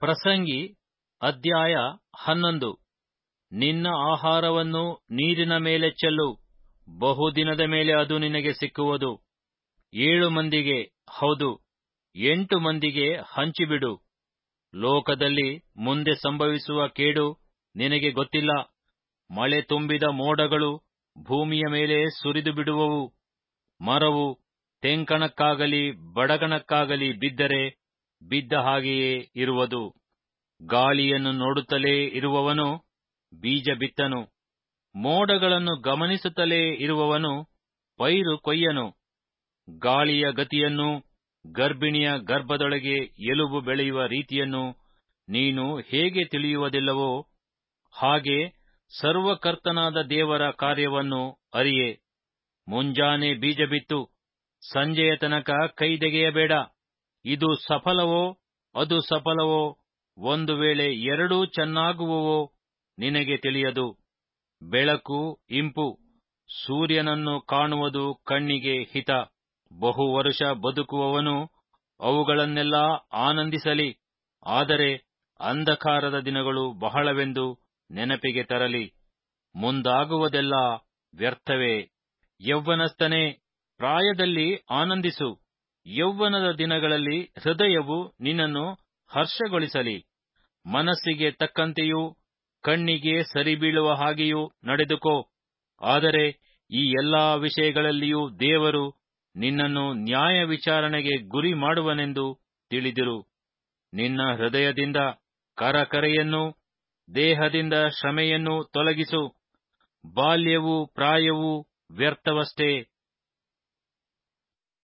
ಪ್ರಸಂಗಿ ಅಧ್ಯಾಯ ಹನ್ನೊಂದು ನಿನ್ನ ಆಹಾರವನ್ನು ನೀರಿನ ಮೇಲೆ ಚೆಲ್ಲು ಬಹುದಿನದ ಮೇಲೆ ಅದು ನಿನಗೆ ಸಿಕ್ಕುವುದು ಏಳು ಮಂದಿಗೆ ಹೌದು ಎಂಟು ಮಂದಿಗೆ ಹಂಚಿಬಿಡು ಲೋಕದಲ್ಲಿ ಮುಂದೆ ಸಂಭವಿಸುವ ಕೇಡು ನಿನಗೆ ಗೊತ್ತಿಲ್ಲ ಮಳೆ ತುಂಬಿದ ಮೋಡಗಳು ಭೂಮಿಯ ಮೇಲೆ ಸುರಿದು ಬಿಡುವವು ಮರವು ತೆಂಕಣಕ್ಕಾಗಲಿ ಬಡಗಣಕ್ಕಾಗಲಿ ಬಿದ್ದರೆ ಬಿದ್ದ ಹಾಗೆಯೇ ಇರುವುದು ಗಾಳಿಯನ್ನು ನೋಡುತ್ತಲೇ ಇರುವವನು ಬೀಜ ಬಿತ್ತನು ಮೋಡಗಳನ್ನು ಗಮನಿಸುತ್ತಲೇ ಇರುವವನು ಪೈರು ಕೊಯ್ಯನು ಗಾಳಿಯ ಗತಿಯನ್ನೂ ಗರ್ಭಿಣಿಯ ಗರ್ಭದೊಳಗೆ ಎಲುಬು ಬೆಳೆಯುವ ರೀತಿಯನ್ನು ನೀನು ಹೇಗೆ ತಿಳಿಯುವುದಿಲ್ಲವೋ ಹಾಗೆ ಸರ್ವಕರ್ತನಾದ ದೇವರ ಕಾರ್ಯವನ್ನು ಅರಿಯೆ ಮುಂಜಾನೆ ಬೀಜ ಬಿತ್ತು ಸಂಜೆಯ ತನಕ ಕೈದೆಗೆಯಬೇಡ ಇದು ಸಫಲವೋ ಅದು ಸಫಲವೋ ಒಂದು ವೇಳೆ ಎರಡೂ ಚೆನ್ನಾಗುವವೋ ನಿನಗೆ ತಿಳಿಯದು ಬೆಳಕು ಇಂಪು ಸೂರ್ಯನನ್ನು ಕಾಣುವುದು ಕಣ್ಣಿಗೆ ಹಿತ ಬಹು ವರುಷ ಬದುಕುವವನು ಅವುಗಳನ್ನೆಲ್ಲ ಆನಂದಿಸಲಿ ಆದರೆ ಅಂಧಕಾರದ ದಿನಗಳು ಬಹಳವೆಂದು ನೆನಪಿಗೆ ತರಲಿ ಮುಂದಾಗುವುದೆಲ್ಲ ವ್ಯರ್ಥವೇ ಯೌವನಸ್ಥನೇ ಪ್ರಾಯದಲ್ಲಿ ಆನಂದಿಸು ಯೌವನದ ದಿನಗಳಲ್ಲಿ ಹೃದಯವು ನಿನ್ನನ್ನು ಹರ್ಷಗೊಳಿಸಲಿ ಮನಸ್ಸಿಗೆ ತಕ್ಕಂತೆಯೂ ಕಣ್ಣಿಗೆ ಸರಿಬೀಳುವ ಹಾಗೆಯೂ ನಡೆದುಕೋ ಆದರೆ ಈ ಎಲ್ಲಾ ವಿಷಯಗಳಲ್ಲಿಯೂ ದೇವರು ನಿನ್ನನ್ನು ನ್ಯಾಯ ವಿಚಾರಣೆಗೆ ಗುರಿ ಮಾಡುವನೆಂದು ತಿಳಿದಿರು ನಿನ್ನ ಹೃದಯದಿಂದ ಕರಕರೆಯನ್ನೂ ದೇಹದಿಂದ ಶ್ರಮೆಯನ್ನೂ ತೊಲಗಿಸು ಬಾಲ್ಯವೂ ಪ್ರಾಯವೂ ವ್ಯರ್ಥವಷ್ಟೇ